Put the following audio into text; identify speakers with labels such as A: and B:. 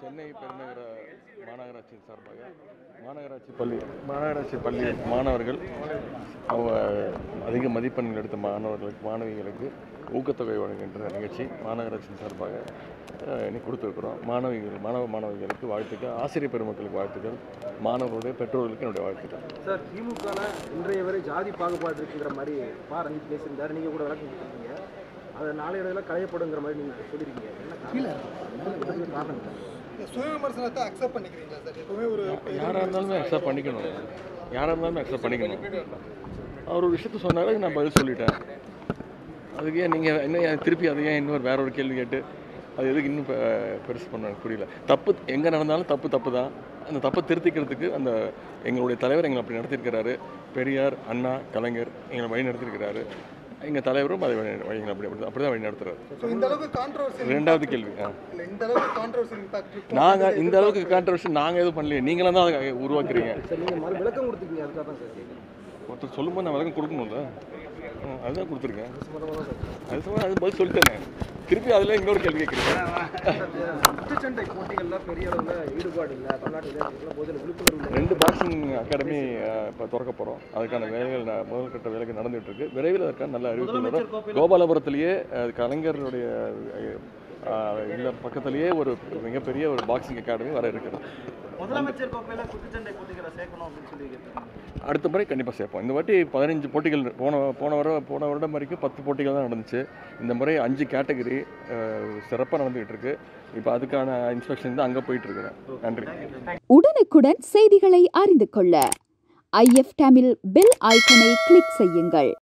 A: சென்னை பெருநகர மாநகராட்சி சார்பாக மாநகராட்சி பள்ளி மாநகராட்சி பள்ளி மாணவர்கள் அவங்க அதிக மதிப்பெண்கள் எடுத்த மாணவர்களுக்கு மாணவிகளுக்கு ஊக்கத்தொகை வழங்குகின்ற நிகழ்ச்சி மாநகராட்சி சார்பாக அஹ், இன்னைக்கு கொடுத்துருக்குறோம் மாணவிகள் மாணவ மாணவிகளுக்கு வாழ்த்துக்கள் ஆசிரியர் பெருமக்களுக்கு வாழ்த்துக்கள் மாணவர்களுடைய பெற்றோர்களுக்கு என்னுடைய வாழ்த்துக்கள்
B: சார் திமுகல இன்றைய வரை ஜாதி பாகுபாடு இருக்குங்கிற மாதிரி பா ரஞ்சித் பேசியிருந்தாரு நீங்க கூட விளக்கம் கொடுத்துருக்கீங்க அதை நாளையில களையப்படுங்கிற மாதிரி நீங்க சொல்லிருக்கீங்க என்ன காரணம்? காரணம் என்ன?
C: இந்த சுய விமர்சனத்தை அக்செப்ட் பண்ணிக்கிறீங்களா சார் எப்பவுமே ஒரு
A: யாராக இருந்தாலுமே அக்செப்ட் பண்ணிக்கணும் யாராக இருந்தாலுமே அக்செப்ட் பண்ணிக்கணும் அவர் ஒரு விஷயத்த சொன்னாரு நான் பதில் சொல்லிட்டேன் அதுக்கு ஏன் நீங்கள் இன்னும் ஏன் திருப்பி அதை ஏன் இன்னொரு வேற ஒரு கேள்வி கேட்டு அது எதுக்கு இன்னும் பெ- பெருசு பண்ண எனக்கு புரியல தப்பு எங்கே நடந்தாலும் தப்பு தப்பு தான் அந்த தப்பை திருத்திக்கிறதுக்கு அந்த எங்களுடைய தலைவர் எங்களை அப்படி நடத்தியிருக்கிறாரு பெரியார் அண்ணா கலைஞர் எங்களை வழி நடத்தியிருக்கிறாரு எங்கள் தலைவரும் அதை வழி வழி அப்படி அப்படி அப்படி தான் வழி நடத்துறாரு
C: ஸோ இந்த அளவுக்கு கான்ட்ரவர்சி
A: ரெண்டாவது கேள்வி ஆ
C: இல்லை இந்த அளவுக்கு கான்ட்ரவர்சி இம்பாக்ட்
A: நாங்கள் இந்த அளவுக்கு கான்ட்ரவர்சி நாங்கள் எதுவும் பண்ணலையே நீங்களாம் தான் அதை உருவாக்குறீங்க
B: சார் நீங்க மறு விளக்கம் கொடுத்துருக்கீங்க அதுக்காக தான் சார் கேட்குறேன்
A: ஒருத்தர் சொல்லும்போது நான் விளக்கம் கொடுக்கணும்ல ம், அதுதான் கொடுத்துருக்கேன்
B: சம்மந்தமாக தான் சார்
A: அது சொன்னா அது பதில் சொல்லிட்டேனே திருப்பி அதில் இன்னொரு கேள்வி கேட்குறீங்க
B: குத்துச்சண்டை போட்டிகள்ல பெரிய அளவுல ஈடுபாடு இல்லை தமிழ்நாட்டில் போதில் விழிப்புணர்வு இல்லை
A: ரெண்டு பாக்ஸிங் அகாடமி இப்போ திறக்க போகிறோம் அதுக்கான வேலைகள் ந- முதல் கட்ட வேலைகள் நடந்துட்டு இருக்கு விரைவில் அதற்கான நல்ல அறிவிப்பு வரும் கோபாலபுரத்திலேயே அஹ், கலைஞருடைய அஹ், இல்ல பக்கத்திலேயே ஒரு மிகப்பெரிய ஒரு பாக்ஸிங் அகாடமி வர இருக்கிறது
B: முதலமைச்சர் கோப்பையில குத்துச்சண்டை போட்டிகளை சேர்க்கணும் அப்படின்னு சொல்லி
A: அடுத்த முறை கண்டிப்பாக சேர்ப்போம் இந்த வாட்டி பதினஞ்சு போட்டிகள் போன போன வருடம் போன வருடம் வரைக்கும் பத்து போட்டிகள் தான் நடந்துச்சு இந்த முறை அஞ்சு கேட்டகரி சிறப்பாக நடந்துகிட்டு இருக்கு இப்போ அதுக்கான இன்ஸ்பெக்ஷன் தான் அங்கே போயிட்டு இருக்கிறேன் நன்றி
D: உடனுக்குடன் செய்திகளை அறிந்து கொள்ள ஐஎஃப் தமிழ் பெல் ஐக்கனை கிளிக் செய்யுங்கள்